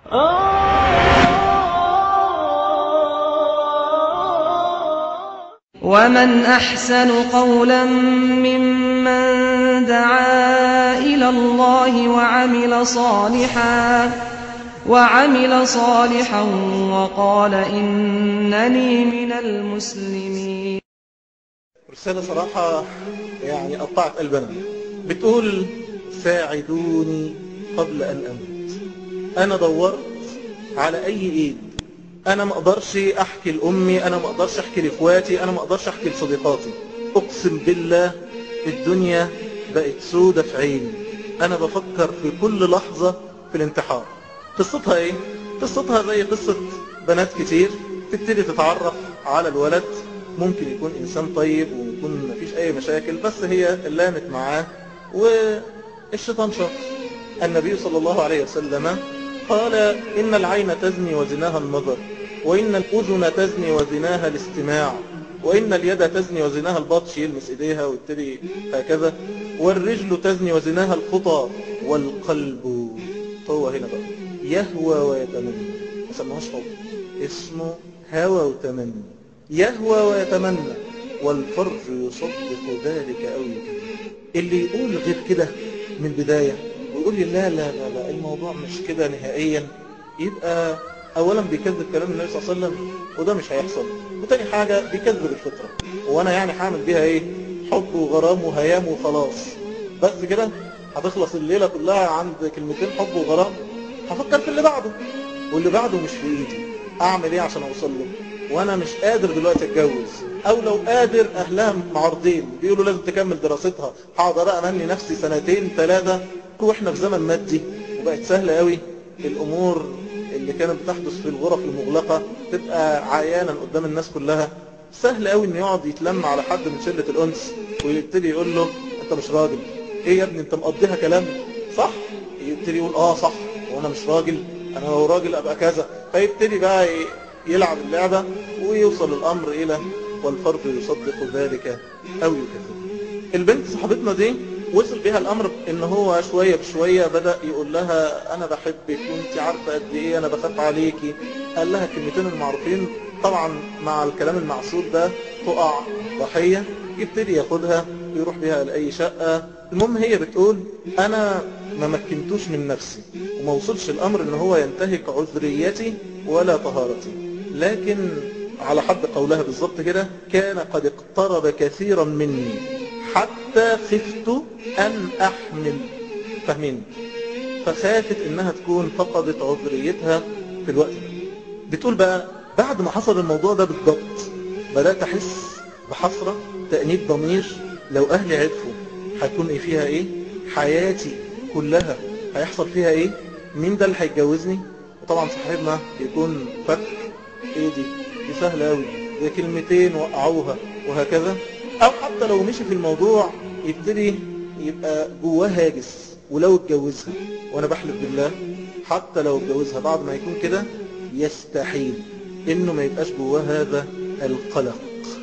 ومن أحسن قولا ممن دعا إلى الله وعمل صالحا وعمل صالحا وقال إنني من المسلمين رسالة صراحة يعني قطعت قلبنا بتقول ساعدوني قبل أن أموت أنا دورت على أي إيد أنا ما أقدرش أحكي لأمي أنا ما أقدرش أحكي لإخواتي أنا ما أقدرش أحكي لصديقاتي أقسم بالله الدنيا بقت سودة في عيني أنا بفكر في كل لحظة في الانتحار قصتها إيه؟ قصتها زي قصة بنات كتير تبتدي تتعرف على الولد ممكن يكون إنسان طيب ويكون مفيش أي مشاكل بس هي لامت معاه والشيطان شاط النبي صلى الله عليه وسلم قال إن العين تزني وزناها النظر وإن الأذن تزني وزناها الاستماع وإن اليد تزني وزناها البطش يلمس إيديها ويبتدي هكذا والرجل تزني وزناها الخطى والقلب هو هنا بقى يهوى ويتمنى ما سموهاش حب اسمه هوى وتمني يهوى ويتمنى والفرج يصدق ذلك أو يكذب اللي يقول غير كده من البداية ويقول لي لا لا لا لا الموضوع مش كده نهائيا يبقى أولا بيكذب كلام النبي صلى الله عليه وسلم وده مش هيحصل وتاني حاجة بيكذب الفطرة وأنا يعني هعمل بيها إيه حب وغرام وهيام وخلاص بس كده هتخلص الليلة كلها عند كلمتين حب وغرام هفكر في اللي بعده واللي بعده مش في إيدي أعمل إيه عشان أوصل له وانا مش قادر دلوقتي اتجوز او لو قادر اهلها معارضين بيقولوا لازم تكمل دراستها هقدر امني نفسي سنتين ثلاثة واحنا في زمن مادي وبقت سهلة قوي الامور اللي كانت بتحدث في الغرف المغلقة تبقى عيانا قدام الناس كلها سهل قوي انه يقعد يتلم على حد من شلة الانس ويبتدي يقول له انت مش راجل ايه يا ابني انت مقضيها كلام صح يبتدي يقول اه صح وانا مش راجل انا لو راجل ابقى كذا فيبتدي بقى يلعب اللعبة ويوصل الأمر إلى والفرد يصدق ذلك أو يكذب البنت صاحبتنا دي وصل بها الأمر إن هو شوية بشوية بدأ يقول لها أنا بحبك وانت عارفة قد إيه أنا بخاف عليكي قال لها كلمتين المعروفين طبعا مع الكلام المعسول ده تقع ضحية يبتدي ياخدها ويروح بها لأي شقة المهم هي بتقول أنا ما مكنتوش من نفسي وما وصلش الأمر إن هو ينتهك عذريتي ولا طهارتي لكن على حد قولها بالظبط كده كان قد اقترب كثيرا مني حتى خفت أن أحمل فاهمين فخافت إنها تكون فقدت عذريتها في الوقت ده بتقول بقى بعد ما حصل الموضوع ده بالضبط بدأت أحس بحسرة تأنيب ضمير لو أهلي عرفوا هتكون إيه فيها إيه حياتي كلها هيحصل فيها إيه مين ده اللي هيتجوزني وطبعا صاحبنا يكون فك ايه دي دي سهلة اوي دي كلمتين وقعوها وهكذا او حتى لو مشي في الموضوع يبتدي يبقى جواه هاجس ولو اتجوزها وانا بحلف بالله حتى لو اتجوزها بعد ما يكون كده يستحيل انه ما يبقاش جواه هذا القلق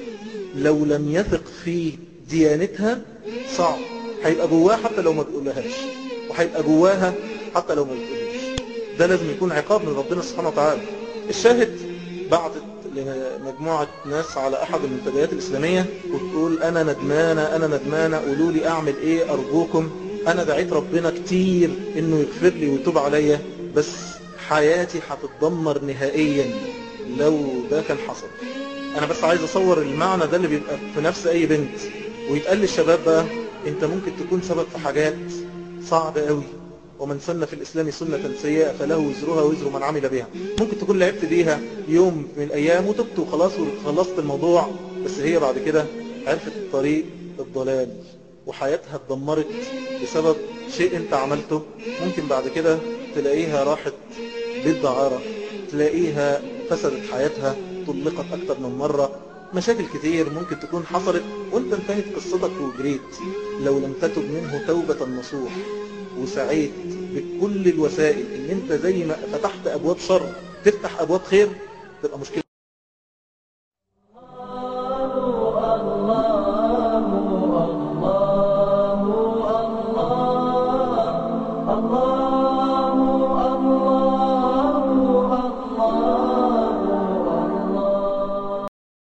لو لم يثق في ديانتها صعب هيبقى جواها حتى لو ما بيقولهاش وهيبقى جواها حتى لو ما بتقولهاش ده لازم يكون عقاب من ربنا سبحانه وتعالى الشاهد بعتت لمجموعة ناس على أحد المنتديات الإسلامية وتقول أنا ندمانة أنا ندمانة قولوا لي أعمل إيه أرجوكم أنا دعيت ربنا كتير إنه يغفر لي ويتوب عليا بس حياتي هتتدمر نهائيا لو ده كان حصل أنا بس عايز أصور المعنى ده اللي بيبقى في نفس أي بنت ويتقال للشباب بقى أنت ممكن تكون سبب في حاجات صعبة قوي ومن سن في الإسلام سنة سيئة فله وزرها وزر من عمل بها ممكن تكون لعبت بيها يوم من الأيام وتبت وخلاص وخلصت الموضوع بس هي بعد كده عرفت الطريق الضلال وحياتها اتدمرت بسبب شيء انت عملته ممكن بعد كده تلاقيها راحت بالدعارة تلاقيها فسدت حياتها طلقت أكتر من مرة مشاكل كتير ممكن تكون حصلت وانت انتهت قصتك وجريت لو لم تتب منه توبة نصوح وسعيت بكل الوسائل ان انت زي ما فتحت ابواب شر تفتح ابواب خير تبقى مشكلة